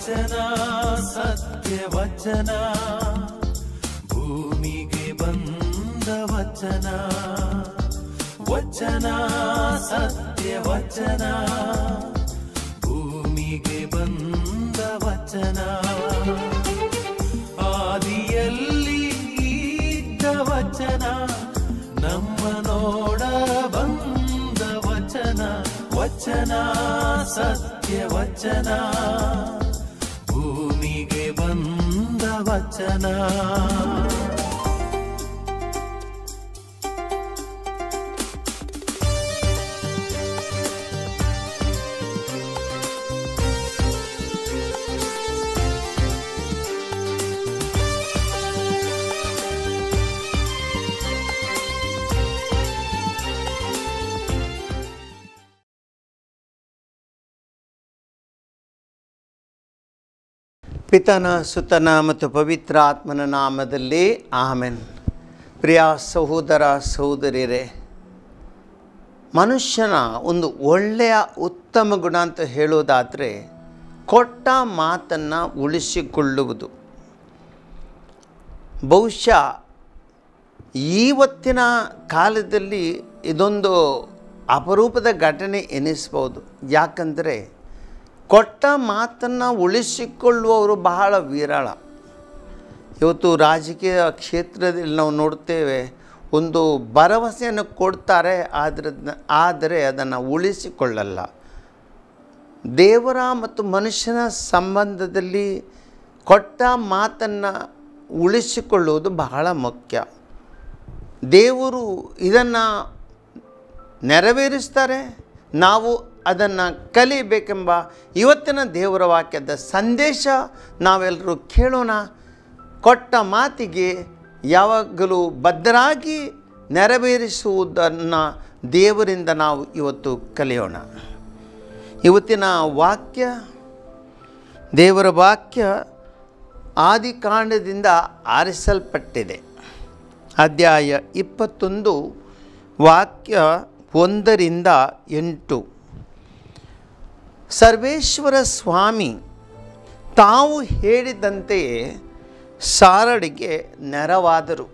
ವಚನ ಸತ್ಯ ವಚನ ಭೂಮಿಗೆ ಬಂದ ವಚನ ವಚನ ಸತ್ಯ ವಚನ ಭೂಮಿಗೆ ಬಂದ ವಚನ ಆದಿಯಲ್ಲಿ ಇದ್ದ ವಚನ ನಮ್ಮ ನೋಡ ಬಂದ ವಚನ ವಚನ ಸತ್ಯ ವಚನ ಭೂಮಿಗೆ ಬಂದ ವಚನ ಪಿತನ ಸುತನ ಮತ್ತು ಪವಿತ್ರ ಆತ್ಮನ ನಾಮದಲ್ಲಿ ಆಮೆನ್ ಪ್ರಿಯ ಸಹೋದರ ಸಹೋದರಿಯರೇ ಮನುಷ್ಯನ ಒಂದು ಒಳ್ಳೆಯ ಉತ್ತಮ ಗುಣ ಅಂತ ಹೇಳೋದಾದರೆ ಕೊಟ್ಟ ಮಾತನ್ನು ಉಳಿಸಿಕೊಳ್ಳುವುದು ಬಹುಶಃ ಇವತ್ತಿನ ಕಾಲದಲ್ಲಿ ಇದೊಂದು ಅಪರೂಪದ ಘಟನೆ ಎನಿಸ್ಬೋದು ಯಾಕಂದರೆ ಕೊಟ್ಟ ಮಾತನ್ನು ಉಳಿಸಿಕೊಳ್ಳುವವರು ಬಹಳ ವಿರಳ ಇವತ್ತು ರಾಜಕೀಯ ಕ್ಷೇತ್ರದಲ್ಲಿ ನಾವು ನೋಡ್ತೇವೆ ಒಂದು ಭರವಸೆಯನ್ನು ಕೊಡ್ತಾರೆ ಆದರೆ ಆದರೆ ಅದನ್ನು ಉಳಿಸಿಕೊಳ್ಳಲ್ಲ ದೇವರ ಮತ್ತು ಮನುಷ್ಯನ ಸಂಬಂಧದಲ್ಲಿ ಕೊಟ್ಟ ಮಾತನ್ನು ಉಳಿಸಿಕೊಳ್ಳುವುದು ಬಹಳ ಮುಖ್ಯ ದೇವರು ಇದನ್ನು ನೆರವೇರಿಸ್ತಾರೆ ನಾವು ಅದನ್ನು ಕಲಿಬೇಕೆಂಬ ಇವತ್ತಿನ ದೇವರ ವಾಕ್ಯದ ಸಂದೇಶ ನಾವೆಲ್ಲರೂ ಕೇಳೋಣ ಕೊಟ್ಟ ಮಾತಿಗೆ ಯಾವಾಗಲೂ ಬದ್ಧರಾಗಿ ನೆರವೇರಿಸುವುದನ್ನು ದೇವರಿಂದ ನಾವು ಇವತ್ತು ಕಲಿಯೋಣ ಇವತ್ತಿನ ವಾಕ್ಯ ದೇವರ ವಾಕ್ಯ ಆದಿಕಾಂಡದಿಂದ ಆರಿಸಲ್ಪಟ್ಟಿದೆ ಅಧ್ಯಾಯ ಇಪ್ಪತ್ತೊಂದು ವಾಕ್ಯ ಒಂದರಿಂದ ಎಂಟು ಸರ್ವೇಶ್ವರ ಸ್ವಾಮಿ ತಾವು ಹೇಳಿದಂತೆಯೇ ಸಾರಡಿಗೆ ನೆರವಾದರು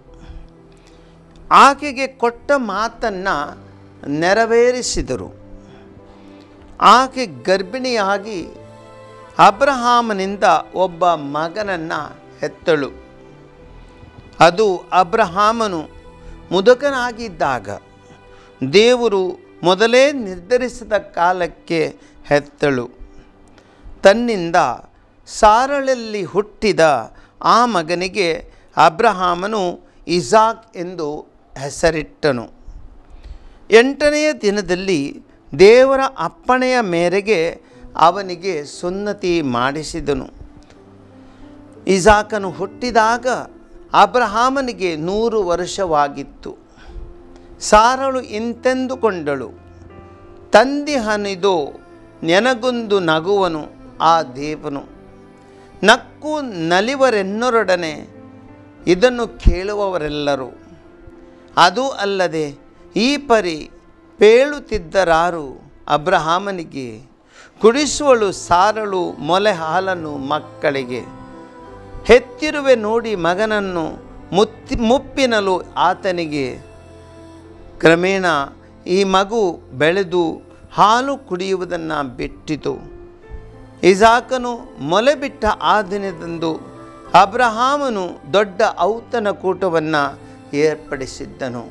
ಆಕೆಗೆ ಕೊಟ್ಟ ಮಾತನ್ನು ನೆರವೇರಿಸಿದರು ಆಕೆ ಗರ್ಭಿಣಿಯಾಗಿ ಅಬ್ರಹಾಮನಿಂದ ಒಬ್ಬ ಮಗನನ್ನು ಹೆತ್ತಳು ಅದು ಅಬ್ರಹಾಮನು ಮುದುಕನಾಗಿದ್ದಾಗ ದೇವರು ಮೊದಲೇ ನಿರ್ಧರಿಸಿದ ಕಾಲಕ್ಕೆ ಹೆತ್ತಳು ತನ್ನಿಂದ ಸಾರಳಲ್ಲಿ ಹುಟ್ಟಿದ ಆ ಮಗನಿಗೆ ಅಬ್ರಹಾಮನು ಇಸಾಕ್ ಎಂದು ಹೆಸರಿಟ್ಟನು ಎಂಟನೆಯ ದಿನದಲ್ಲಿ ದೇವರ ಅಪ್ಪಣೆಯ ಮೇರೆಗೆ ಅವನಿಗೆ ಸುನ್ನತಿ ಮಾಡಿಸಿದನು ಇಸಾಕನು ಹುಟ್ಟಿದಾಗ ಅಬ್ರಹಾಮನಿಗೆ ನೂರು ವರ್ಷವಾಗಿತ್ತು ಸಾರಳು ಇಂತೆಂದುಕೊಂಡಳು ತಂದಿ ಹನಿದು ನೆನಗೊಂದು ನಗುವನು ಆ ದೇವನು ನಕ್ಕು ನಲಿವರೆನ್ನೊರೊಡನೆ ಇದನ್ನು ಕೇಳುವವರೆಲ್ಲರೂ ಅದು ಅಲ್ಲದೆ ಈ ಪರಿ ಪೇಳುತ್ತಿದ್ದರಾರು ಅಬ್ರಹಾಮನಿಗೆ ಕುಡಿಸುವಳು ಸಾರಳು ಮೊಲೆ ಹಾಲನ್ನು ಮಕ್ಕಳಿಗೆ ಹೆತ್ತಿರುವೆ ನೋಡಿ ಮಗನನ್ನು ಮುತ್ತಿ ಮುಪ್ಪಿನಲು ಆತನಿಗೆ ಕ್ರಮೇಣ ಈ ಮಗು ಬೆಳೆದು ಹಾಲು ಕುಡಿಯುವುದನ್ನು ಬಿಟ್ಟಿತು ಇಸಾಕನು ಮೊಲೆ ಬಿಟ್ಟ ಆ ದಿನದಂದು ಅಬ್ರಹಾಮನು ದೊಡ್ಡ ಔತಣ ಕೂಟವನ್ನು ಏರ್ಪಡಿಸಿದ್ದನು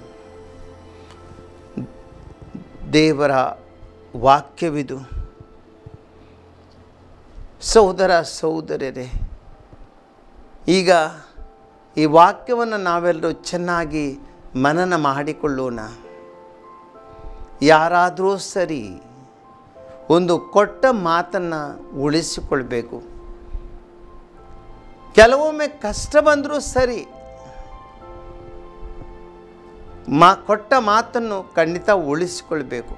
ದೇವರ ವಾಕ್ಯವಿದು ಸಹೋದರ ಸಹೋದರರೇ ಈಗ ಈ ವಾಕ್ಯವನ್ನು ನಾವೆಲ್ಲರೂ ಚೆನ್ನಾಗಿ ಮನನ ಮಾಡಿಕೊಳ್ಳೋಣ ಯಾರಾದರೂ ಸರಿ ಒಂದು ಕೊಟ್ಟ ಮಾತನ್ನು ಉಳಿಸಿಕೊಳ್ಬೇಕು ಕೆಲವೊಮ್ಮೆ ಕಷ್ಟ ಬಂದರೂ ಸರಿ ಮಾ ಕೊಟ್ಟ ಮಾತನ್ನು ಖಂಡಿತ ಉಳಿಸಿಕೊಳ್ಬೇಕು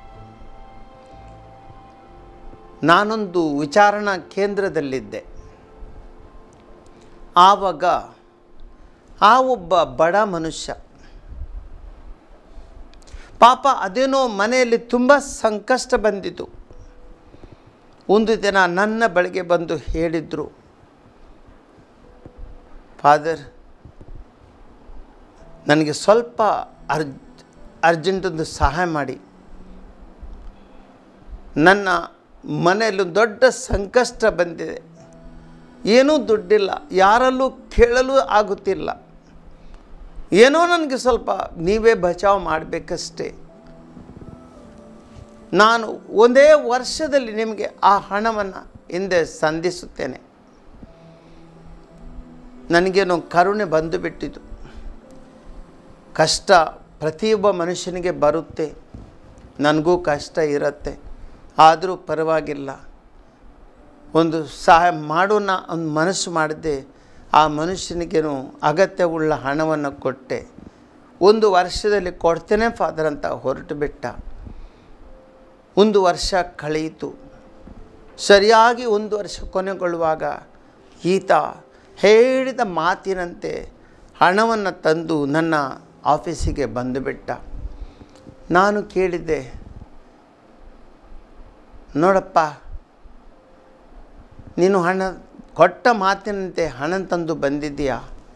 ನಾನೊಂದು ವಿಚಾರಣಾ ಕೇಂದ್ರದಲ್ಲಿದ್ದೆ ಆವಾಗ ಆ ಒಬ್ಬ ಬಡ ಮನುಷ್ಯ ಪಾಪ ಅದೇನೋ ಮನೆಯಲ್ಲಿ ತುಂಬ ಸಂಕಷ್ಟ ಬಂದಿತು ಒಂದು ದಿನ ನನ್ನ ಬಳಿಗೆ ಬಂದು ಹೇಳಿದರು ಫಾದರ್ ನನಗೆ ಸ್ವಲ್ಪ ಅರ್ಜ್ ಅರ್ಜೆಂಟೊಂದು ಸಹಾಯ ಮಾಡಿ ನನ್ನ ಮನೆಯಲ್ಲಿ ಒಂದು ದೊಡ್ಡ ಸಂಕಷ್ಟ ಬಂದಿದೆ ಏನೂ ದುಡ್ಡಿಲ್ಲ ಯಾರಲ್ಲೂ ಕೇಳಲು ಆಗುತ್ತಿಲ್ಲ ಏನೋ ನನಗೆ ಸ್ವಲ್ಪ ನೀವೇ ಬಚಾವ್ ಮಾಡಬೇಕಷ್ಟೇ ನಾನು ಒಂದೇ ವರ್ಷದಲ್ಲಿ ನಿಮಗೆ ಆ ಹಣವನ್ನು ಹಿಂದೆ ಸಂಧಿಸುತ್ತೇನೆ ನನಗೇನೋ ಕರುಣೆ ಬಂದು ಬಿಟ್ಟಿತು ಕಷ್ಟ ಪ್ರತಿಯೊಬ್ಬ ಮನುಷ್ಯನಿಗೆ ಬರುತ್ತೆ ನನಗೂ ಕಷ್ಟ ಇರುತ್ತೆ ಆದರೂ ಪರವಾಗಿಲ್ಲ ಒಂದು ಸಹಾಯ ಮಾಡೋಣ ಒಂದು ಮನಸ್ಸು ಮಾಡಿದೆ ಆ ಮನುಷ್ಯನಿಗೇನು ಅಗತ್ಯವುಳ್ಳ ಹಣವನ್ನು ಕೊಟ್ಟೆ ಒಂದು ವರ್ಷದಲ್ಲಿ ಕೊಡ್ತೇನೆ ಫಾದರ್ ಅಂತ ಹೊರಟು ಬಿಟ್ಟ ಒಂದು ವರ್ಷ ಕಳೆಯಿತು ಸರಿಯಾಗಿ ಒಂದು ವರ್ಷ ಕೊನೆಗೊಳ್ಳುವಾಗ ಈತ ಹೇಳಿದ ಮಾತಿನಂತೆ ಹಣವನ್ನು ತಂದು ನನ್ನ ಆಫೀಸಿಗೆ ಬಂದುಬಿಟ್ಟ ನಾನು ಕೇಳಿದ್ದೆ ನೋಡಪ್ಪ ನೀನು ಹಣ ಕೊಟ್ಟ ಮಾತಿನಂತೆ ಹಣ ತಂದು ಬಂದಿದ್ದೀಯಾ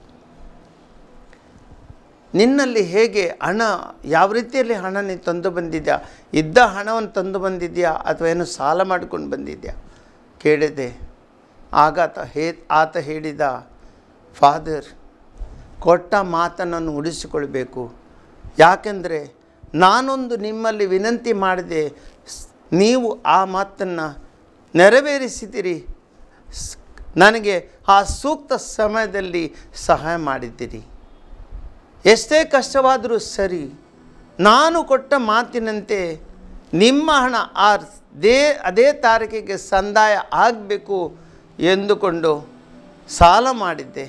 ನಿನ್ನಲ್ಲಿ ಹೇಗೆ ಹಣ ಯಾವ ರೀತಿಯಲ್ಲಿ ಹಣ ನೀನು ತಂದು ಬಂದಿದ್ಯಾ ಇದ್ದ ಹಣವನ್ನು ತಂದು ಬಂದಿದ್ಯಾ ಅಥವಾ ಏನು ಸಾಲ ಮಾಡ್ಕೊಂಡು ಬಂದಿದ್ಯಾ ಕೇಳಿದೆ ಆಗ ಆತ ಹೇ ಆತ ಹೇಳಿದ ಫಾದರ್ ಕೊಟ್ಟ ಮಾತನ್ನು ಉಳಿಸಿಕೊಳ್ಬೇಕು ಯಾಕೆಂದರೆ ನಾನೊಂದು ನಿಮ್ಮಲ್ಲಿ ವಿನಂತಿ ಮಾಡಿದೆ ಸ್- ನೀವು ಆ ಮಾತನ್ನು ನೆರವೇರಿಸಿದಿರಿ ಸ್- ನನಗೆ ಆ ಸೂಕ್ತ ಸಮಯದಲ್ಲಿ ಸಹಾಯ ಮಾಡಿದ್ದೀರಿ ಎಷ್ಟೇ ಕಷ್ಟವಾದರೂ ಸರಿ ನಾನು ಕೊಟ್ಟ ಮಾತಿನಂತೆ ನಿಮ್ಮ ಹಣ ಆ ದೇ ಅದೇ ತಾರೀಕಿಗೆ ಸಂದಾಯ ಆಗಬೇಕು ಎಂದುಕೊಂಡು ಸಾಲ ಮಾಡಿದ್ದೆ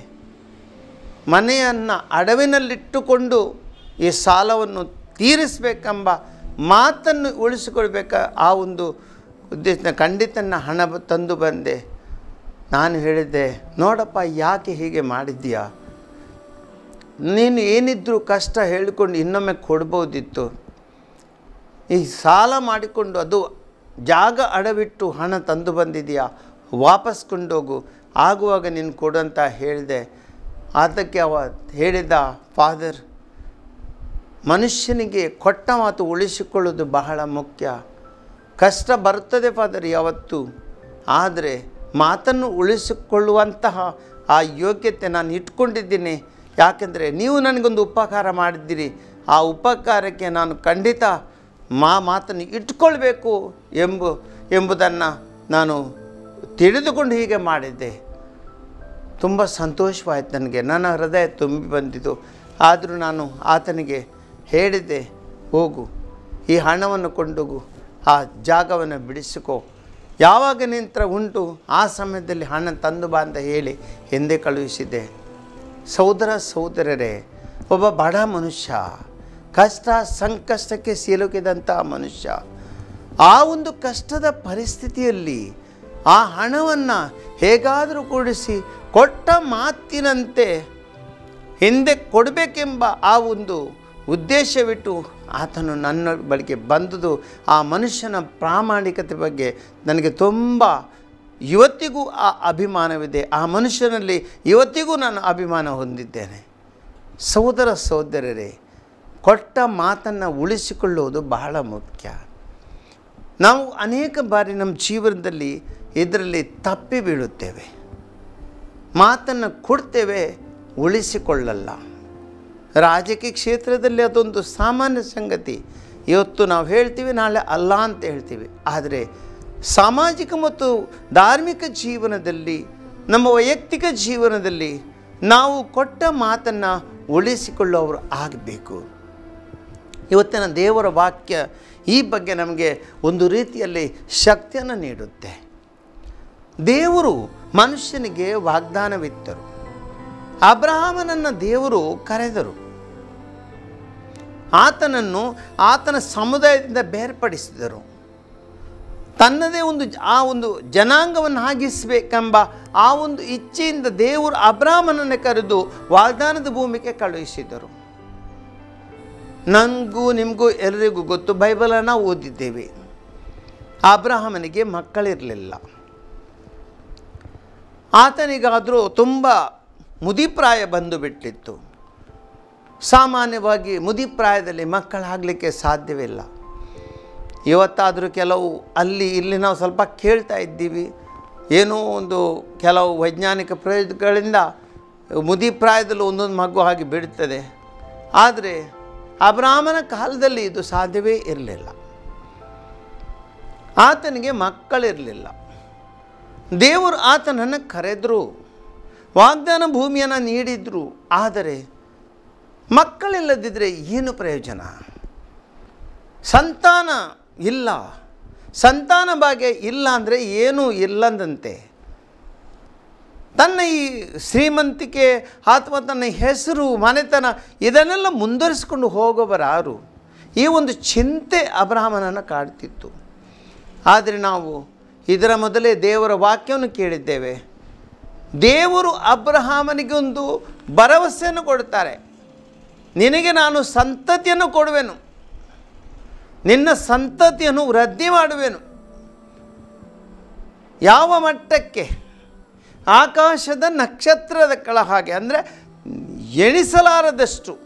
ಮನೆಯನ್ನು ಅಡವಿನಲ್ಲಿಟ್ಟುಕೊಂಡು ಈ ಸಾಲವನ್ನು ತೀರಿಸಬೇಕೆಂಬ ಮಾತನ್ನು ಉಳಿಸಿಕೊಳ್ಬೇಕ ಆ ಒಂದು ಉದ್ದೇಶ ಖಂಡಿತ ನಾ ಹಣ ಬ- ತಂದು ಬಂದೆ ನಾನು ಹೇಳಿದ್ದೆ ನೋಡಪ್ಪ ಯಾಕೆ ಹೀಗೆ ಮಾಡಿದ್ದೀಯಾ ನೀನು ಏನಿದ್ರೂ ಕಷ್ಟ ಹೇಳಿಕೊಂಡು ಇನ್ನೊಮ್ಮೆ ಕೊಡ್ಬೋದಿತ್ತು ಈ ಸಾಲ ಮಾಡಿಕೊಂಡು ಅದು ಜಾಗ ಅಡವಿಟ್ಟು ಹಣ ತಂದು ಬಂದಿದೆಯಾ ವಾಪಸ್ ಕೊಂಡೋಗು ಆಗುವಾಗ ನೀನು ಕೊಡು ಅಂತ ಹೇಳಿದೆ ಅದಕ್ಕೆ ಅವ ಹೇಳಿದ ಫಾದರ್ ಮನುಷ್ಯನಿಗೆ ಕೊಟ್ಟ ಮಾತು ಉಳಿಸಿಕೊಳ್ಳೋದು ಬಹಳ ಮುಖ್ಯ ಕಷ್ಟ ಬರುತ್ತದೆ ಫಾದರ್ ಯಾವತ್ತು ಆದರೆ ಮಾತನ್ನು ಉಳಿಸಿಕೊಳ್ಳುವಂತಹ ಆ ಯೋಗ್ಯತೆ ನಾನು ಇಟ್ಕೊಂಡಿದ್ದೀನಿ ಯಾಕೆಂದರೆ ನೀವು ನನಗೊಂದು ಉಪಕಾರ ಮಾಡಿದ್ದೀರಿ ಆ ಉಪಕಾರಕ್ಕೆ ನಾನು ಖಂಡಿತ ಮಾ ಮಾತನ್ನು ಇಟ್ಕೊಳ್ಬೇಕು ಎಂಬ ಎಂಬುದನ್ನು ನಾನು ತಿಳಿದುಕೊಂಡು ಹೀಗೆ ಮಾಡಿದ್ದೆ ತುಂಬ ಸಂತೋಷವಾಯಿತು ನನಗೆ ನನ್ನ ಹೃದಯ ತುಂಬಿ ಬಂದಿತು ಆದರೂ ನಾನು ಆತನಿಗೆ ಹೇಳಿದ್ದೆ ಹೋಗು ಈ ಹಣವನ್ನು ಕೊಂಡೋಗು ಆ ಜಾಗವನ್ನು ಬಿಡಿಸಿಕೋ ಯಾವಾಗ ನಿಂತರ ಉಂಟು ಆ ಸಮಯದಲ್ಲಿ ಹಣ ತಂದು ಬಾ ಅಂತ ಹೇಳಿ ಹಿಂದೆ ಕಳುಹಿಸಿದ್ದೆ ಸಹೋದರ ಸಹೋದರರೇ ಒಬ್ಬ ಬಡ ಮನುಷ್ಯ ಕಷ್ಟ ಸಂಕಷ್ಟಕ್ಕೆ ಸಿಲುಕಿದಂಥ ಮನುಷ್ಯ ಆ ಒಂದು ಕಷ್ಟದ ಪರಿಸ್ಥಿತಿಯಲ್ಲಿ ಆ ಹಣವನ್ನು ಹೇಗಾದರೂ ಕೂಡಿಸಿ ಕೊಟ್ಟ ಮಾತಿನಂತೆ ಹಿಂದೆ ಕೊಡಬೇಕೆಂಬ ಆ ಒಂದು ಉದ್ದೇಶವಿಟ್ಟು ಆತನು ನನ್ನ ಬಳಿಗೆ ಬಂದುದು ಆ ಮನುಷ್ಯನ ಪ್ರಾಮಾಣಿಕತೆ ಬಗ್ಗೆ ನನಗೆ ತುಂಬ ಇವತ್ತಿಗೂ ಆ ಅಭಿಮಾನವಿದೆ ಆ ಮನುಷ್ಯನಲ್ಲಿ ಇವತ್ತಿಗೂ ನಾನು ಅಭಿಮಾನ ಹೊಂದಿದ್ದೇನೆ ಸಹೋದರ ಸಹೋದರರೇ ಕೊಟ್ಟ ಮಾತನ್ನು ಉಳಿಸಿಕೊಳ್ಳುವುದು ಬಹಳ ಮುಖ್ಯ ನಾವು ಅನೇಕ ಬಾರಿ ನಮ್ಮ ಜೀವನದಲ್ಲಿ ಇದರಲ್ಲಿ ತಪ್ಪಿ ಬೀಳುತ್ತೇವೆ ಮಾತನ್ನು ಕೊಡ್ತೇವೆ ಉಳಿಸಿಕೊಳ್ಳಲ್ಲ ರಾಜಕೀಯ ಕ್ಷೇತ್ರದಲ್ಲಿ ಅದೊಂದು ಸಾಮಾನ್ಯ ಸಂಗತಿ ಇವತ್ತು ನಾವು ಹೇಳ್ತೀವಿ ನಾಳೆ ಅಲ್ಲ ಅಂತ ಹೇಳ್ತೀವಿ ಆದರೆ ಸಾಮಾಜಿಕ ಮತ್ತು ಧಾರ್ಮಿಕ ಜೀವನದಲ್ಲಿ ನಮ್ಮ ವೈಯಕ್ತಿಕ ಜೀವನದಲ್ಲಿ ನಾವು ಕೊಟ್ಟ ಮಾತನ್ನು ಉಳಿಸಿಕೊಳ್ಳುವವರು ಆಗಬೇಕು ಇವತ್ತಿನ ದೇವರ ವಾಕ್ಯ ಈ ಬಗ್ಗೆ ನಮಗೆ ಒಂದು ರೀತಿಯಲ್ಲಿ ಶಕ್ತಿಯನ್ನು ನೀಡುತ್ತೆ ದೇವರು ಮನುಷ್ಯನಿಗೆ ವಾಗ್ದಾನವಿತ್ತರು ಅಬ್ರಹಾಮನನ್ನು ದೇವರು ಕರೆದರು ಆತನನ್ನು ಆತನ ಸಮುದಾಯದಿಂದ ಬೇರ್ಪಡಿಸಿದರು ತನ್ನದೇ ಒಂದು ಆ ಒಂದು ಜನಾಂಗವನ್ನು ಆಗಿಸಬೇಕೆಂಬ ಆ ಒಂದು ಇಚ್ಛೆಯಿಂದ ದೇವರು ಅಬ್ರಾಹ್ಮನನ್ನು ಕರೆದು ವಾಗ್ದಾನದ ಭೂಮಿಗೆ ಕಳುಹಿಸಿದರು ನನಗೂ ನಿಮಗೂ ಎಲ್ಲರಿಗೂ ಗೊತ್ತು ಬೈಬಲನ್ನು ಓದಿದ್ದೇವೆ ಅಬ್ರಹಾಮನಿಗೆ ಮಕ್ಕಳಿರಲಿಲ್ಲ ಆತನಿಗಾದರೂ ತುಂಬ ಮುದಿಪ್ರಾಯ ಬಂದು ಬಿಟ್ಟಿತ್ತು ಸಾಮಾನ್ಯವಾಗಿ ಮುದಿಪ್ರಾಯದಲ್ಲಿ ಮಕ್ಕಳಾಗಲಿಕ್ಕೆ ಸಾಧ್ಯವಿಲ್ಲ ಇವತ್ತಾದರೂ ಕೆಲವು ಅಲ್ಲಿ ಇಲ್ಲಿ ನಾವು ಸ್ವಲ್ಪ ಕೇಳ್ತಾ ಇದ್ದೀವಿ ಏನೋ ಒಂದು ಕೆಲವು ವೈಜ್ಞಾನಿಕ ಪ್ರಯೋಗಗಳಿಂದ ಮುದಿಪ್ರಾಯದಲ್ಲಿ ಒಂದೊಂದು ಮಗು ಆಗಿ ಬಿಡುತ್ತದೆ ಆದರೆ ಅಬ್ರಾಹ್ಮನ ಕಾಲದಲ್ಲಿ ಇದು ಸಾಧ್ಯವೇ ಇರಲಿಲ್ಲ ಆತನಿಗೆ ಮಕ್ಕಳಿರಲಿಲ್ಲ ದೇವರು ಆತನನ್ನು ಕರೆದರು ವಾಗ್ದಾನ ಭೂಮಿಯನ್ನು ನೀಡಿದರು ಆದರೆ ಮಕ್ಕಳಿಲ್ಲದಿದ್ದರೆ ಏನು ಪ್ರಯೋಜನ ಸಂತಾನ ಇಲ್ಲ ಸಂತಾನ ಭಾಗ್ಯ ಇಲ್ಲ ಅಂದರೆ ಏನೂ ಇಲ್ಲದಂತೆ ತನ್ನ ಈ ಶ್ರೀಮಂತಿಕೆ ಅಥವಾ ತನ್ನ ಹೆಸರು ಮನೆತನ ಇದನ್ನೆಲ್ಲ ಮುಂದುವರಿಸಿಕೊಂಡು ಹೋಗೋವರಾರು ಈ ಒಂದು ಚಿಂತೆ ಅಬ್ರಾಹ್ಮನನ್ನು ಕಾಡ್ತಿತ್ತು ಆದರೆ ನಾವು ಇದರ ಮೊದಲೇ ದೇವರ ವಾಕ್ಯವನ್ನು ಕೇಳಿದ್ದೇವೆ ದೇವರು ಅಬ್ರಹಾಮನಿಗೆ ಒಂದು ಭರವಸೆಯನ್ನು ಕೊಡ್ತಾರೆ ನಿನಗೆ ನಾನು ಸಂತತಿಯನ್ನು ಕೊಡುವೆನು ನಿನ್ನ ಸಂತತಿಯನ್ನು ವೃದ್ಧಿ ಮಾಡುವೆನು ಯಾವ ಮಟ್ಟಕ್ಕೆ ಆಕಾಶದ ನಕ್ಷತ್ರದ ಕಳ ಹಾಗೆ ಅಂದರೆ ಎಣಿಸಲಾರದಷ್ಟು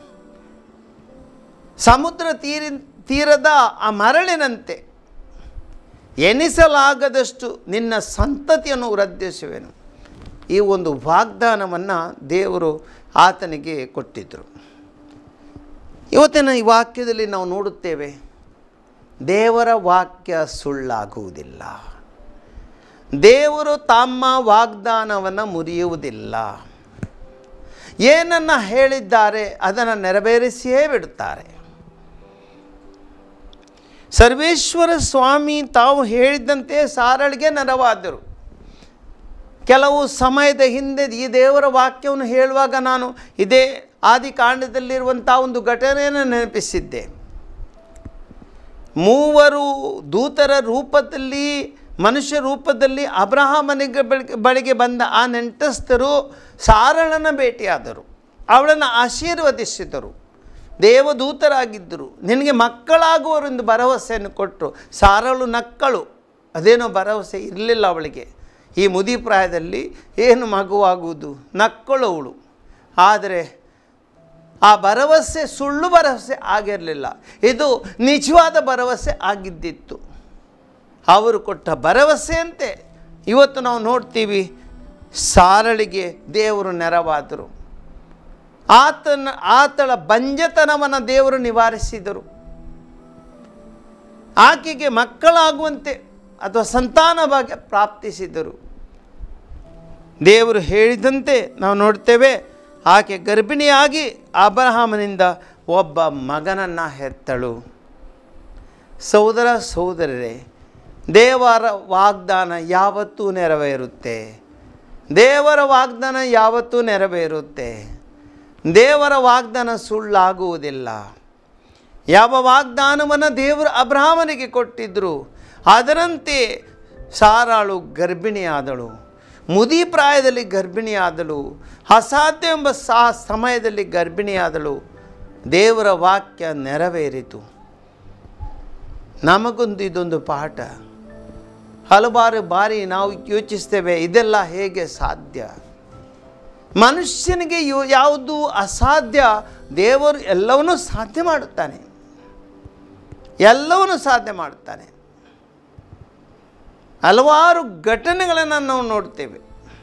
ಸಮುದ್ರ ತೀರಿ ತೀರದ ಆ ಮರಳಿನಂತೆ ಎಣಿಸಲಾಗದಷ್ಟು ನಿನ್ನ ಸಂತತಿಯನ್ನು ವೃದ್ಧಿಸುವೆನು ಈ ಒಂದು ವಾಗ್ದಾನವನ್ನು ದೇವರು ಆತನಿಗೆ ಕೊಟ್ಟಿದ್ದರು ಇವತ್ತಿನ ಈ ವಾಕ್ಯದಲ್ಲಿ ನಾವು ನೋಡುತ್ತೇವೆ ದೇವರ ವಾಕ್ಯ ಸುಳ್ಳಾಗುವುದಿಲ್ಲ ದೇವರು ತಮ್ಮ ವಾಗ್ದಾನವನ್ನು ಮುರಿಯುವುದಿಲ್ಲ ಏನನ್ನು ಹೇಳಿದ್ದಾರೆ ಅದನ್ನು ನೆರವೇರಿಸಿಯೇ ಬಿಡುತ್ತಾರೆ ಸರ್ವೇಶ್ವರ ಸ್ವಾಮಿ ತಾವು ಹೇಳಿದ್ದಂತೆ ಸಾರಳಿಗೆ ನೆರವಾದರು ಕೆಲವು ಸಮಯದ ಹಿಂದೆ ಈ ದೇವರ ವಾಕ್ಯವನ್ನು ಹೇಳುವಾಗ ನಾನು ಇದೇ ಆದಿಕಾಂಡದಲ್ಲಿರುವಂಥ ಒಂದು ಘಟನೆಯನ್ನು ನೆನಪಿಸಿದ್ದೆ ಮೂವರು ದೂತರ ರೂಪದಲ್ಲಿ ಮನುಷ್ಯ ರೂಪದಲ್ಲಿ ಅಬ್ರಹಾಮನಿಗೆ ಬಳಿಗೆ ಬಳಿಗೆ ಬಂದ ಆ ನೆಂಟಸ್ಥರು ಸಾರಳನ ಭೇಟಿಯಾದರು ಅವಳನ್ನು ಆಶೀರ್ವದಿಸಿದರು ದೇವದೂತರಾಗಿದ್ದರು ನಿನಗೆ ಮಕ್ಕಳಾಗುವರೆಂದು ಭರವಸೆಯನ್ನು ಕೊಟ್ಟರು ಸಾರಳು ನಕ್ಕಳು ಅದೇನೋ ಭರವಸೆ ಇರಲಿಲ್ಲ ಅವಳಿಗೆ ಈ ಮುದಿ ಪ್ರಾಯದಲ್ಲಿ ಏನು ಮಗುವಾಗುವುದು ನಕ್ಕಳು ಅವಳು ಆದರೆ ಆ ಭರವಸೆ ಸುಳ್ಳು ಭರವಸೆ ಆಗಿರಲಿಲ್ಲ ಇದು ನಿಜವಾದ ಭರವಸೆ ಆಗಿದ್ದಿತ್ತು ಅವರು ಕೊಟ್ಟ ಭರವಸೆಯಂತೆ ಇವತ್ತು ನಾವು ನೋಡ್ತೀವಿ ಸಾರಳಿಗೆ ದೇವರು ನೆರವಾದರು ಆತನ ಆತಳ ಬಂಜತನವನ್ನು ದೇವರು ನಿವಾರಿಸಿದರು ಆಕೆಗೆ ಮಕ್ಕಳಾಗುವಂತೆ ಅಥವಾ ಸಂತಾನ ಭಾಗ್ಯ ಪ್ರಾಪ್ತಿಸಿದರು ದೇವರು ಹೇಳಿದಂತೆ ನಾವು ನೋಡ್ತೇವೆ ಆಕೆ ಗರ್ಭಿಣಿಯಾಗಿ ಅಬ್ರಹಾಮನಿಂದ ಒಬ್ಬ ಮಗನನ್ನು ಹೆತ್ತಳು ಸೋದರ ಸೋದರರೇ ದೇವರ ವಾಗ್ದಾನ ಯಾವತ್ತೂ ನೆರವೇರುತ್ತೆ ದೇವರ ವಾಗ್ದಾನ ಯಾವತ್ತೂ ನೆರವೇರುತ್ತೆ ದೇವರ ವಾಗ್ದಾನ ಸುಳ್ಳಾಗುವುದಿಲ್ಲ ಯಾವ ವಾಗ್ದಾನವನ್ನು ದೇವರು ಅಬ್ರಾಹ್ಮನಿಗೆ ಕೊಟ್ಟಿದ್ದರು ಅದರಂತೆ ಸಾರಾಳು ಗರ್ಭಿಣಿಯಾದಳು ಮುದಿ ಪ್ರಾಯದಲ್ಲಿ ಗರ್ಭಿಣಿಯಾದಳು ಅಸಾಧ್ಯ ಎಂಬ ಸಾ ಸಮಯದಲ್ಲಿ ಗರ್ಭಿಣಿಯಾದಳು ದೇವರ ವಾಕ್ಯ ನೆರವೇರಿತು ನಮಗೊಂದು ಇದೊಂದು ಪಾಠ ಹಲವಾರು ಬಾರಿ ನಾವು ಯೋಚಿಸ್ತೇವೆ ಇದೆಲ್ಲ ಹೇಗೆ ಸಾಧ್ಯ ಮನುಷ್ಯನಿಗೆ ಯೋ ಯಾವುದು ಅಸಾಧ್ಯ ದೇವರು ಎಲ್ಲವನ್ನೂ ಸಾಧ್ಯ ಮಾಡುತ್ತಾನೆ ಎಲ್ಲವನ್ನೂ ಸಾಧ್ಯ ಮಾಡುತ್ತಾನೆ ಹಲವಾರು ಘಟನೆಗಳನ್ನು ನಾವು ನೋಡ್ತೇವೆ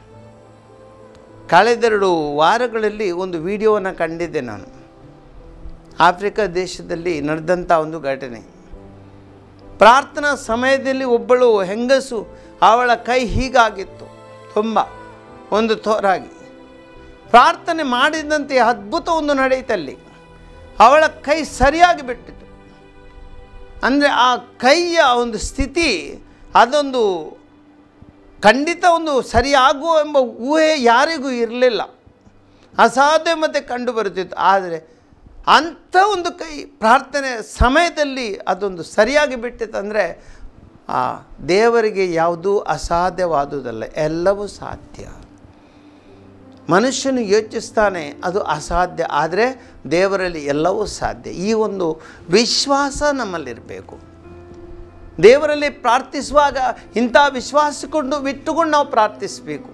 ಕಳೆದೆರಡು ವಾರಗಳಲ್ಲಿ ಒಂದು ವಿಡಿಯೋವನ್ನು ಕಂಡಿದ್ದೆ ನಾನು ಆಫ್ರಿಕಾ ದೇಶದಲ್ಲಿ ನಡೆದಂಥ ಒಂದು ಘಟನೆ ಪ್ರಾರ್ಥನಾ ಸಮಯದಲ್ಲಿ ಒಬ್ಬಳು ಹೆಂಗಸು ಅವಳ ಕೈ ಹೀಗಾಗಿತ್ತು ತುಂಬ ಒಂದು ತೋರಾಗಿ ಪ್ರಾರ್ಥನೆ ಮಾಡಿದಂತೆ ಅದ್ಭುತ ಒಂದು ನಡೆಯಿತಲ್ಲಿ ಅವಳ ಕೈ ಸರಿಯಾಗಿ ಬಿಟ್ಟಿತು ಅಂದರೆ ಆ ಕೈಯ ಒಂದು ಸ್ಥಿತಿ ಅದೊಂದು ಖಂಡಿತ ಒಂದು ಸರಿಯಾಗುವ ಎಂಬ ಊಹೆ ಯಾರಿಗೂ ಇರಲಿಲ್ಲ ಅಸಾಧ್ಯ ಮತ್ತೆ ಕಂಡು ಬರುತ್ತಿತ್ತು ಆದರೆ ಅಂಥ ಒಂದು ಕೈ ಪ್ರಾರ್ಥನೆ ಸಮಯದಲ್ಲಿ ಅದೊಂದು ಸರಿಯಾಗಿ ಬಿಟ್ಟಿತ್ತಂದರೆ ಆ ದೇವರಿಗೆ ಯಾವುದೂ ಅಸಾಧ್ಯವಾದುದಲ್ಲ ಎಲ್ಲವೂ ಸಾಧ್ಯ ಮನುಷ್ಯನು ಯೋಚಿಸ್ತಾನೆ ಅದು ಅಸಾಧ್ಯ ಆದರೆ ದೇವರಲ್ಲಿ ಎಲ್ಲವೂ ಸಾಧ್ಯ ಈ ಒಂದು ವಿಶ್ವಾಸ ನಮ್ಮಲ್ಲಿರಬೇಕು ದೇವರಲ್ಲಿ ಪ್ರಾರ್ಥಿಸುವಾಗ ಇಂಥ ವಿಶ್ವಾಸಕೊಂಡು ಬಿಟ್ಟುಕೊಂಡು ನಾವು ಪ್ರಾರ್ಥಿಸಬೇಕು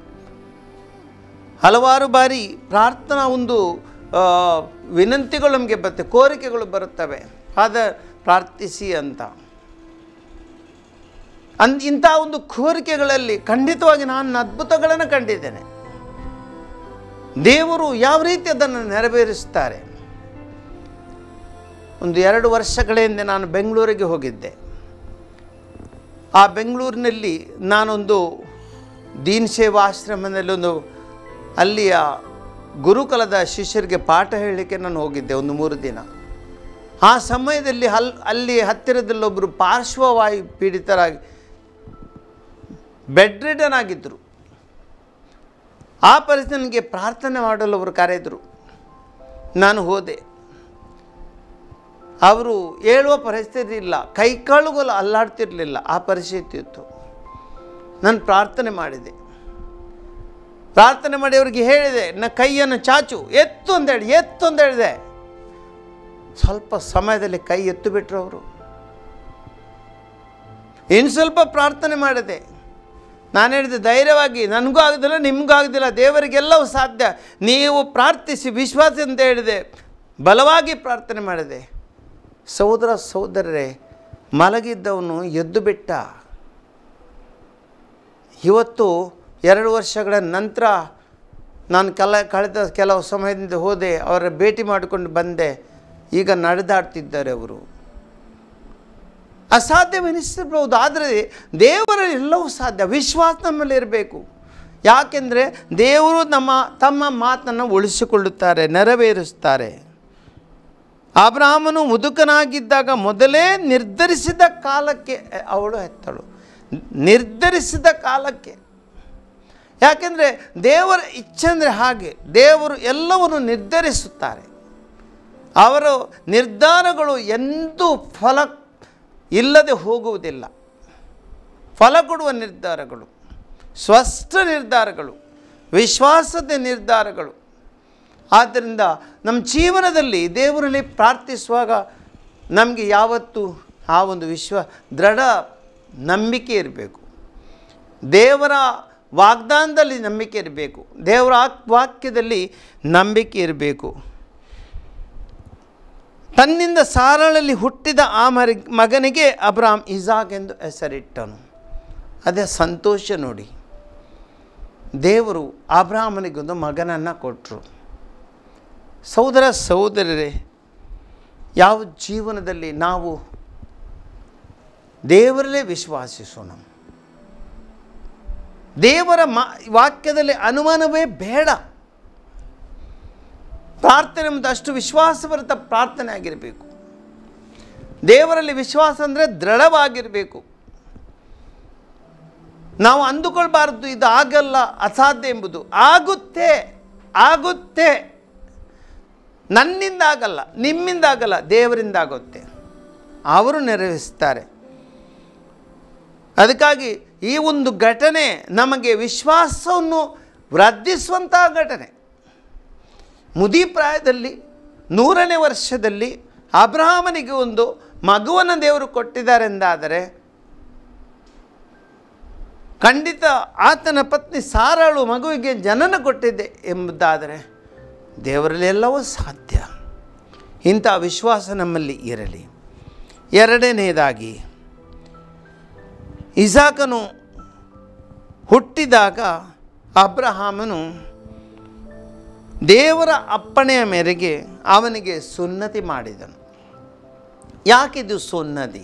ಹಲವಾರು ಬಾರಿ ಪ್ರಾರ್ಥನಾ ಒಂದು ಆ, ವಿನಂತಿಗಳು ನಮಗೆ ಬರುತ್ತೆ ಕೋರಿಕೆಗಳು ಬರುತ್ತವೆ ಆದ ಪ್ರಾರ್ಥಿಸಿ ಅಂತ ಅನ್ ಇಂಥ ಒಂದು ಕೋರಿಕೆಗಳಲ್ಲಿ ಖಂಡಿತವಾಗಿ ನಾನು ಅದ್ಭುತಗಳನ್ನು ಕಂಡಿದ್ದೇನೆ ದೇವರು ಯಾವ ರೀತಿ ಅದನ್ನು ನೆರವೇರಿಸ್ತಾರೆ ಒಂದು ಎರಡು ವರ್ಷಗಳ ಹಿಂದೆ ನಾನು ಬೆಂಗಳೂರಿಗೆ ಹೋಗಿದ್ದೆ ಆ ಬೆಂಗಳೂರಿನಲ್ಲಿ ನಾನೊಂದು ದೀನ್ ಸೇವಾ ಆಶ್ರಮದಲ್ಲಿ ಒಂದು ಅಲ್ಲಿಯ ಗುರುಕುಲದ ಶಿಷ್ಯರಿಗೆ ಪಾಠ ಹೇಳಲಿಕ್ಕೆ ನಾನು ಹೋಗಿದ್ದೆ ಒಂದು ಮೂರು ದಿನ ಆ ಸಮಯದಲ್ಲಿ ಹಲ್ ಅಲ್ಲಿ ಹತ್ತಿರದಲ್ಲಿ ಒಬ್ಬರು ಪಾರ್ಶ್ವವಾಯು ಪೀಡಿತರಾಗಿ ಬೆಡ್ ರಿಡನ್ ಆಗಿದ್ದರು ಆ ಪರಿಸ್ಥಿತಿ ನನಗೆ ಪ್ರಾರ್ಥನೆ ಮಾಡಲು ಅವರು ಕರೆದರು ನಾನು ಹೋದೆ ಅವರು ಹೇಳುವ ಪರಿಸ್ಥಿತಿ ಇಲ್ಲ ಕೈಕಾಲುಗಳು ಅಲ್ಲಾಡ್ತಿರ್ಲಿಲ್ಲ ಆ ಪರಿಸ್ಥಿತಿ ಇತ್ತು ನಾನು ಪ್ರಾರ್ಥನೆ ಮಾಡಿದೆ ಪ್ರಾರ್ಥನೆ ಮಾಡಿ ಅವರಿಗೆ ಹೇಳಿದೆ ನನ್ನ ಕೈಯನ್ನು ಚಾಚು ಎತ್ತು ಅಂತ ಹೇಳಿ ಎತ್ತು ಅಂತ ಹೇಳಿದೆ ಸ್ವಲ್ಪ ಸಮಯದಲ್ಲಿ ಕೈ ಎತ್ತು ಬಿಟ್ಟರು ಅವರು ಇನ್ನು ಸ್ವಲ್ಪ ಪ್ರಾರ್ಥನೆ ಮಾಡಿದೆ ನಾನು ಹೇಳಿದೆ ಧೈರ್ಯವಾಗಿ ನನಗೂ ಆಗೋದಿಲ್ಲ ನಿಮಗೂ ಆಗೋದಿಲ್ಲ ದೇವರಿಗೆಲ್ಲವೂ ಸಾಧ್ಯ ನೀವು ಪ್ರಾರ್ಥಿಸಿ ವಿಶ್ವಾಸ ಅಂತ ಹೇಳಿದೆ ಬಲವಾಗಿ ಪ್ರಾರ್ಥನೆ ಮಾಡಿದೆ ಸಹೋದರ ಸಹೋದರರೇ ಮಲಗಿದ್ದವನು ಎದ್ದು ಬಿಟ್ಟ ಇವತ್ತು ಎರಡು ವರ್ಷಗಳ ನಂತರ ನಾನು ಕೆಲ ಕಳೆದ ಕೆಲವು ಸಮಯದಿಂದ ಹೋದೆ ಅವರ ಭೇಟಿ ಮಾಡಿಕೊಂಡು ಬಂದೆ ಈಗ ನಡೆದಾಡ್ತಿದ್ದಾರೆ ಅವರು ಅಸಾಧ್ಯವೆನಿಸಬಹುದು ಆದರೆ ದೇವರಲ್ಲಿ ಎಲ್ಲವೂ ಸಾಧ್ಯ ವಿಶ್ವಾಸ ನಮ್ಮಲ್ಲಿ ಇರಬೇಕು ಯಾಕೆಂದರೆ ದೇವರು ನಮ್ಮ ತಮ್ಮ ಮಾತನ್ನು ಉಳಿಸಿಕೊಳ್ಳುತ್ತಾರೆ ನೆರವೇರಿಸ್ತಾರೆ ಅಬ್ರಾಹ್ಮನು ಮುದುಕನಾಗಿದ್ದಾಗ ಮೊದಲೇ ನಿರ್ಧರಿಸಿದ ಕಾಲಕ್ಕೆ ಅವಳು ಹೆತ್ತಳು ನಿರ್ಧರಿಸಿದ ಕಾಲಕ್ಕೆ ಯಾಕೆಂದರೆ ದೇವರ ಇಚ್ಛೆ ಅಂದರೆ ಹಾಗೆ ದೇವರು ಎಲ್ಲವನ್ನು ನಿರ್ಧರಿಸುತ್ತಾರೆ ಅವರ ನಿರ್ಧಾರಗಳು ಎಂದೂ ಫಲ ಇಲ್ಲದೆ ಹೋಗುವುದಿಲ್ಲ ಫಲ ಕೊಡುವ ನಿರ್ಧಾರಗಳು ಸ್ಪಷ್ಟ ನಿರ್ಧಾರಗಳು ವಿಶ್ವಾಸದ ನಿರ್ಧಾರಗಳು ಆದ್ದರಿಂದ ನಮ್ಮ ಜೀವನದಲ್ಲಿ ದೇವರಲ್ಲಿ ಪ್ರಾರ್ಥಿಸುವಾಗ ನಮಗೆ ಯಾವತ್ತೂ ಆ ಒಂದು ವಿಶ್ವ ದೃಢ ನಂಬಿಕೆ ಇರಬೇಕು ದೇವರ ವಾಗ್ದಾನದಲ್ಲಿ ನಂಬಿಕೆ ಇರಬೇಕು ದೇವರ ಆಕ್- ವಾಕ್ಯದಲ್ಲಿ ನಂಬಿಕೆ ಇರಬೇಕು ತನ್ನಿಂದ ಸಾರಳಲ್ಲಿ ಹುಟ್ಟಿದ ಆ ಮರಿ ಮಗನಿಗೆ ಅಬ್ರಾಮ್ ಇಜಾಕ್ ಎಂದು ಹೆಸರಿಟ್ಟನು ಅದೇ ಸಂತೋಷ ನೋಡಿ ದೇವರು ಅಬ್ರಾಹ್ಮನಿಗೆ ಒಂದು ಮಗನನ್ನು ಕೊಟ್ಟರು ಸಹೋದರ ಸಹೋದರರೇ ಯಾವ ಜೀವನದಲ್ಲಿ ನಾವು ದೇವರಲ್ಲೇ ವಿಶ್ವಾಸಿಸೋಣ ದೇವರ ಮಾ ವಾಕ್ಯದಲ್ಲಿ ಅನುಮಾನವೇ ಬೇಡ ಪ್ರಾರ್ಥನೆ ಮತ್ತು ಅಷ್ಟು ವಿಶ್ವಾಸಭರಿತ ಪ್ರಾರ್ಥನೆ ಆಗಿರಬೇಕು ದೇವರಲ್ಲಿ ವಿಶ್ವಾಸ ಅಂದರೆ ದೃಢವಾಗಿರಬೇಕು ನಾವು ಅಂದುಕೊಳ್ಬಾರ್ದು ಇದು ಆಗಲ್ಲ ಅಸಾಧ್ಯ ಎಂಬುದು ಆಗುತ್ತೆ ಆಗುತ್ತೆ ನನ್ನಿಂದ ಆಗಲ್ಲ ನಿಮ್ಮಿಂದ ಆಗಲ್ಲ ದೇವರಿಂದ ಆಗುತ್ತೆ ಅವರು ನೆರವೇರಿಸ್ತಾರೆ ಅದಕ್ಕಾಗಿ ಈ ಒಂದು ಘಟನೆ ನಮಗೆ ವಿಶ್ವಾಸವನ್ನು ವೃದ್ಧಿಸುವಂತಹ ಘಟನೆ ಮುದಿ ಪ್ರಾಯದಲ್ಲಿ ನೂರನೇ ವರ್ಷದಲ್ಲಿ ಅಬ್ರಹಾಮನಿಗೆ ಒಂದು ಮಗುವನ್ನು ದೇವರು ಕೊಟ್ಟಿದ್ದಾರೆ ಎಂದಾದರೆ ಖಂಡಿತ ಆತನ ಪತ್ನಿ ಸಾರಾಳು ಮಗುವಿಗೆ ಜನನ ಕೊಟ್ಟಿದ್ದೆ ಎಂಬುದಾದರೆ ದೇವರಲ್ಲಿ ಎಲ್ಲವೂ ಸಾಧ್ಯ ಇಂಥ ವಿಶ್ವಾಸ ನಮ್ಮಲ್ಲಿ ಇರಲಿ ಎರಡನೆಯದಾಗಿ ಇಸಾಕನು ಹುಟ್ಟಿದಾಗ ಅಬ್ರಹಾಮನು ದೇವರ ಅಪ್ಪಣೆಯ ಮೇರೆಗೆ ಅವನಿಗೆ ಸುನ್ನತಿ ಮಾಡಿದನು ಯಾಕಿದು ಸುನ್ನತಿ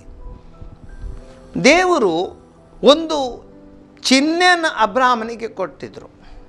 ದೇವರು ಒಂದು ಚಿಹ್ನೆಯನ್ನು ಅಬ್ರಾಹ್ಮನಿಗೆ ಕೊಟ್ಟಿದ್ದರು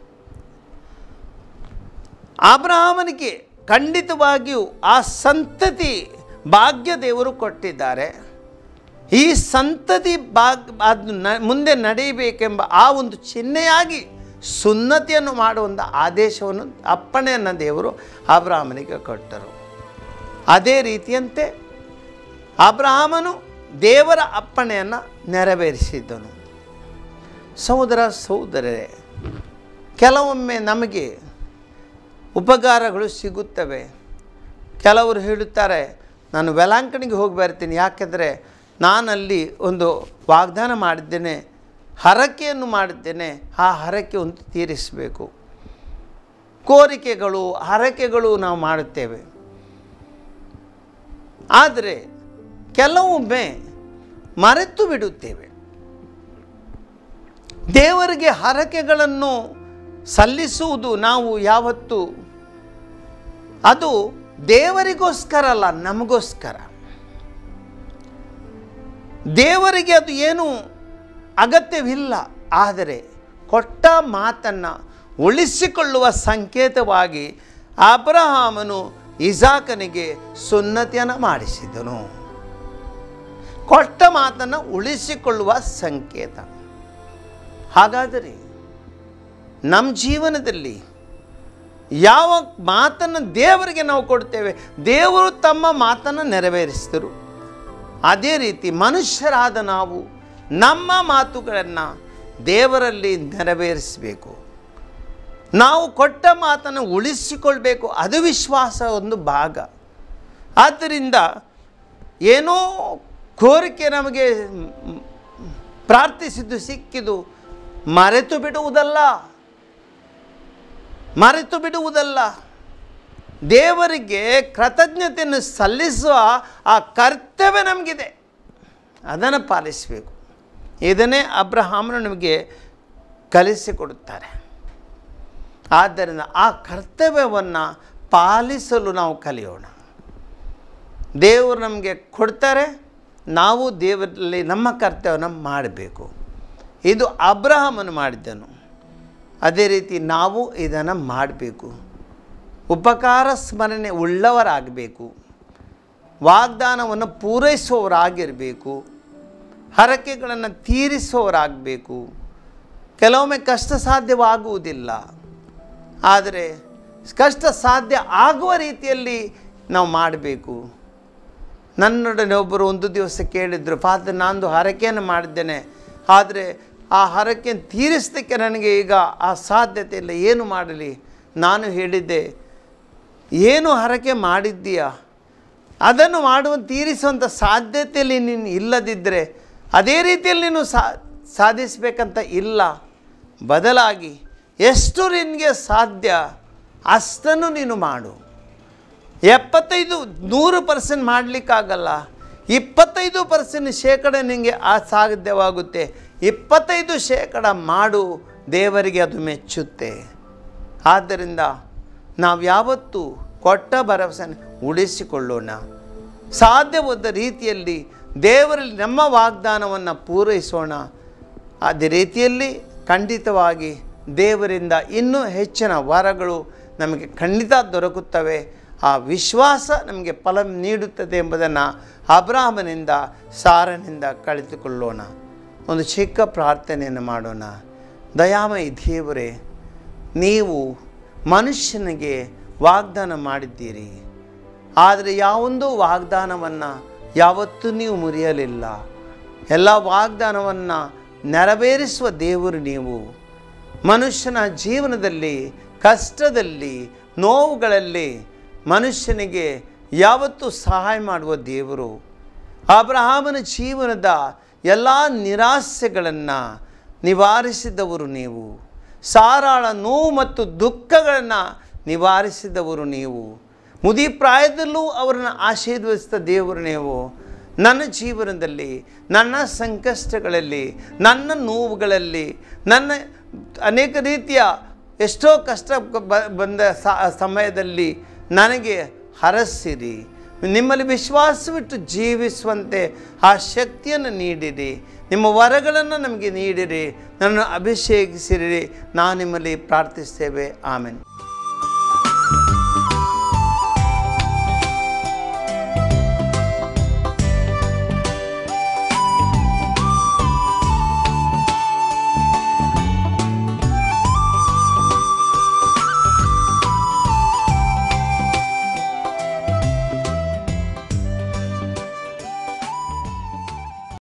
ಅಬ್ರಾಹ್ಮನಿಗೆ ಖಂಡಿತವಾಗಿಯೂ ಆ ಸಂತತಿ ಭಾಗ್ಯ ದೇವರು ಕೊಟ್ಟಿದ್ದಾರೆ ಈ ಸಂತತಿ ಭಾಗ್ ಅದು ನ ಮುಂದೆ ನಡೆಯಬೇಕೆಂಬ ಆ ಒಂದು ಚಿಹ್ನೆಯಾಗಿ ಸುನ್ನತಿಯನ್ನು ಮಾಡುವಂಥ ಆದೇಶವನ್ನು ಅಪ್ಪಣೆಯನ್ನು ದೇವರು ಅಬ್ರಾಹ್ಮನಿಗೆ ಕೊಟ್ಟರು ಅದೇ ರೀತಿಯಂತೆ ಅಬ್ರಹಾಮನು ದೇವರ ಅಪ್ಪಣೆಯನ್ನು ನೆರವೇರಿಸಿದ್ದನು ಸಹೋದರ ಸಹೋದರರೇ ಕೆಲವೊಮ್ಮೆ ನಮಗೆ ಉಪಕಾರಗಳು ಸಿಗುತ್ತವೆ ಕೆಲವರು ಹೇಳುತ್ತಾರೆ ನಾನು ವೆಲಾಂಕಣಿಗೆ ಹೋಗಿ ಬರ್ತೀನಿ ಯಾಕೆಂದರೆ ನಾನಲ್ಲಿ ಒಂದು ವಾಗ್ದಾನ ಮಾಡಿದ್ದೇನೆ ಹರಕೆಯನ್ನು ಮಾಡಿದ್ದೇನೆ ಆ ಹರಕೆ ಒಂದು ತೀರಿಸಬೇಕು ಕೋರಿಕೆಗಳು ಹರಕೆಗಳು ನಾವು ಮಾಡುತ್ತೇವೆ ಆದರೆ ಕೆಲವೊಮ್ಮೆ ಮರೆತು ಬಿಡುತ್ತೇವೆ ದೇವರಿಗೆ ಹರಕೆಗಳನ್ನು ಸಲ್ಲಿಸುವುದು ನಾವು ಯಾವತ್ತು ಅದು ದೇವರಿಗೋಸ್ಕರ ಅಲ್ಲ ನಮಗೋಸ್ಕರ ದೇವರಿಗೆ ಅದು ಏನು ಅಗತ್ಯವಿಲ್ಲ ಆದರೆ ಕೊಟ್ಟ ಮಾತನ್ನು ಉಳಿಸಿಕೊಳ್ಳುವ ಸಂಕೇತವಾಗಿ ಅಬ್ರಹಾಮನು ಇಸಾಕನಿಗೆ ಸುನ್ನತಿಯನ್ನು ಮಾಡಿಸಿದನು ಕೊಟ್ಟ ಮಾತನ್ನು ಉಳಿಸಿಕೊಳ್ಳುವ ಸಂಕೇತ ಹಾಗಾದರೆ ನಮ್ಮ ಜೀವನದಲ್ಲಿ ಯಾವ ಮಾತನ್ನು ದೇವರಿಗೆ ನಾವು ಕೊಡ್ತೇವೆ ದೇವರು ತಮ್ಮ ಮಾತನ್ನು ನೆರವೇರಿಸಿದರು ಅದೇ ರೀತಿ ಮನುಷ್ಯರಾದ ನಾವು ನಮ್ಮ ಮಾತುಗಳನ್ನು ದೇವರಲ್ಲಿ ನೆರವೇರಿಸಬೇಕು ನಾವು ಕೊಟ್ಟ ಮಾತನ್ನು ಉಳಿಸಿಕೊಳ್ಬೇಕು ಅದು ವಿಶ್ವಾಸ ಒಂದು ಭಾಗ ಆದ್ದರಿಂದ ಏನೋ ಕೋರಿಕೆ ನಮಗೆ ಮ್, ಪ್ರಾರ್ಥಿಸಿದ್ದು ಸಿಕ್ಕಿದು ಮರೆತು ಬಿಡುವುದಲ್ಲ ಮರೆತು ಬಿಡುವುದಲ್ಲ ದೇವರಿಗೆ ಕೃತಜ್ಞತೆಯನ್ನು ಸಲ್ಲಿಸುವ ಆ ಕರ್ತವ್ಯ ನಮಗಿದೆ ಅದನ್ನು ಪಾಲಿಸಬೇಕು ಇದನ್ನೇ ಅಬ್ರಹಾಮನು ನಮಗೆ ಕಲಿಸಿಕೊಡುತ್ತಾರೆ ಆದ್ದರಿಂದ ಆ ಕರ್ತವ್ಯವನ್ನು ಪಾಲಿಸಲು ನಾವು ಕಲಿಯೋಣ ದೇವರು ನಮಗೆ ಕೊಡ್ತಾರೆ ನಾವು ದೇವರಲ್ಲಿ ನಮ್ಮ ಕರ್ತವ್ಯವನ್ನು ಮಾಡಬೇಕು ಇದು ಅಬ್ರಹಾಮನು ಮಾಡಿದ್ದನು ಅದೇ ರೀತಿ ನಾವು ಇದನ್ನು ಮಾಡಬೇಕು ಉಪಕಾರ ಸ್ಮರಣೆ ಉಳ್ಳವರಾಗಬೇಕು ವಾಗ್ದಾನವನ್ನು ಪೂರೈಸುವವರಾಗಿರಬೇಕು ಹರಕೆಗಳನ್ನು ತೀರಿಸುವವರಾಗಬೇಕು ಕೆಲವೊಮ್ಮೆ ಕಷ್ಟ ಸಾಧ್ಯವಾಗುವುದಿಲ್ಲ ಆದರೆ ಕಷ್ಟ ಸಾಧ್ಯ ಆಗುವ ರೀತಿಯಲ್ಲಿ ನಾವು ಮಾಡಬೇಕು ನನ್ನೊಡನೆ ಒಬ್ಬರು ಒಂದು ದಿವಸ ಕೇಳಿದರು ಫಾದರ್ ನಾನೊಂದು ಹರಕೆಯನ್ನು ಮಾಡಿದ್ದೇನೆ ಆದರೆ ಆ ಹರಕೆಯನ್ನು ತೀರಿಸಲಿಕ್ಕೆ ನನಗೆ ಈಗ ಆ ಸಾಧ್ಯತೆ ಇಲ್ಲ ಏನು ಮಾಡಲಿ ನಾನು ಹೇಳಿದ್ದೆ ಏನು ಹರಕೆ ಮಾಡಿದ್ದೀಯಾ ಅದನ್ನು ಮಾಡುವ ತೀರಿಸುವಂಥ ಸಾಧ್ಯತೆಯಲ್ಲಿ ನೀನು ಇಲ್ಲದಿದ್ದರೆ ಅದೇ ರೀತಿಯಲ್ಲಿ ನೀನು ಸಾ ಸಾಧಿಸಬೇಕಂತ ಇಲ್ಲ ಬದಲಾಗಿ ಎಷ್ಟು ನಿನಗೆ ಸಾಧ್ಯ ಅಷ್ಟನ್ನು ನೀನು ಮಾಡು ಎಪ್ಪತ್ತೈದು ನೂರು ಪರ್ಸೆಂಟ್ ಮಾಡಲಿಕ್ಕಾಗಲ್ಲ ಇಪ್ಪತ್ತೈದು ಪರ್ಸೆಂಟ್ ಶೇಕಡ ನಿನಗೆ ಆ ಸಾಧ್ಯವಾಗುತ್ತೆ ಇಪ್ಪತ್ತೈದು ಶೇಕಡ ಮಾಡು ದೇವರಿಗೆ ಅದು ಮೆಚ್ಚುತ್ತೆ ಆದ್ದರಿಂದ ನಾವು ಯಾವತ್ತೂ ಕೊಟ್ಟ ಭರವಸೆಯನ್ನು ಉಳಿಸಿಕೊಳ್ಳೋಣ ಸಾಧ್ಯವಾದ ರೀತಿಯಲ್ಲಿ ದೇವರಲ್ಲಿ ನಮ್ಮ ವಾಗ್ದಾನವನ್ನು ಪೂರೈಸೋಣ ಅದೇ ರೀತಿಯಲ್ಲಿ ಖಂಡಿತವಾಗಿ ದೇವರಿಂದ ಇನ್ನೂ ಹೆಚ್ಚಿನ ವರಗಳು ನಮಗೆ ಖಂಡಿತ ದೊರಕುತ್ತವೆ ಆ ವಿಶ್ವಾಸ ನಮಗೆ ಫಲ ನೀಡುತ್ತದೆ ಎಂಬುದನ್ನು ಅಬ್ರಾಹ್ಮನಿಂದ ಸಾರನಿಂದ ಕಳೆದುಕೊಳ್ಳೋಣ ಒಂದು ಚಿಕ್ಕ ಪ್ರಾರ್ಥನೆಯನ್ನು ಮಾಡೋಣ ದಯಾಮಯಿ ದೇವರೇ ನೀವು ಮನುಷ್ಯನಿಗೆ ವಾಗ್ದಾನ ಮಾಡಿದ್ದೀರಿ ಆದರೆ ಯಾವೊಂದು ವಾಗ್ದಾನವನ್ನು ಯಾವತ್ತೂ ನೀವು ಮುರಿಯಲಿಲ್ಲ ಎಲ್ಲ ವಾಗ್ದಾನವನ್ನು ನೆರವೇರಿಸುವ ದೇವರು ನೀವು ಮನುಷ್ಯನ ಜೀವನದಲ್ಲಿ ಕಷ್ಟದಲ್ಲಿ ನೋವುಗಳಲ್ಲಿ ಮನುಷ್ಯನಿಗೆ ಯಾವತ್ತೂ ಸಹಾಯ ಮಾಡುವ ದೇವರು ಅಬ್ರಹಾಮನ ಜೀವನದ ಎಲ್ಲ ನಿರಾಸೆಗಳನ್ನು ನಿವಾರಿಸಿದವರು ನೀವು ಸಾರಾಳ ನೋವು ಮತ್ತು ದುಃಖಗಳನ್ನು ನಿವಾರಿಸಿದವರು ನೀವು ಮುದಿ ಪ್ರಾಯದಲ್ಲೂ ಅವರನ್ನು ಆಶೀರ್ವದಿಸಿದ ದೇವರು ನೀವು ನನ್ನ ಜೀವನದಲ್ಲಿ ನನ್ನ ಸಂಕಷ್ಟಗಳಲ್ಲಿ ನನ್ನ ನೋವುಗಳಲ್ಲಿ ನನ್ನ ಅನೇಕ ರೀತಿಯ ಎಷ್ಟೋ ಕಷ್ಟ ಬ- ಬಂದ ಸ- ಸಮಯದಲ್ಲಿ ನನಗೆ ಹರಸಿರಿ ನಿಮ್ಮಲ್ಲಿ ವಿಶ್ವಾಸವಿಟ್ಟು ಜೀವಿಸುವಂತೆ ಆ ಶಕ್ತಿಯನ್ನು ನೀಡಿರಿ ನಿಮ್ಮ ವರಗಳನ್ನು ನಮಗೆ ನೀಡಿರಿ ನನ್ನನ್ನು ಅಭಿಷೇಕಿಸಿರಿ ನಾವು ನಿಮ್ಮಲ್ಲಿ ಪ್ರಾರ್ಥಿಸ್ತೇವೆ ಆಮೇಲೆ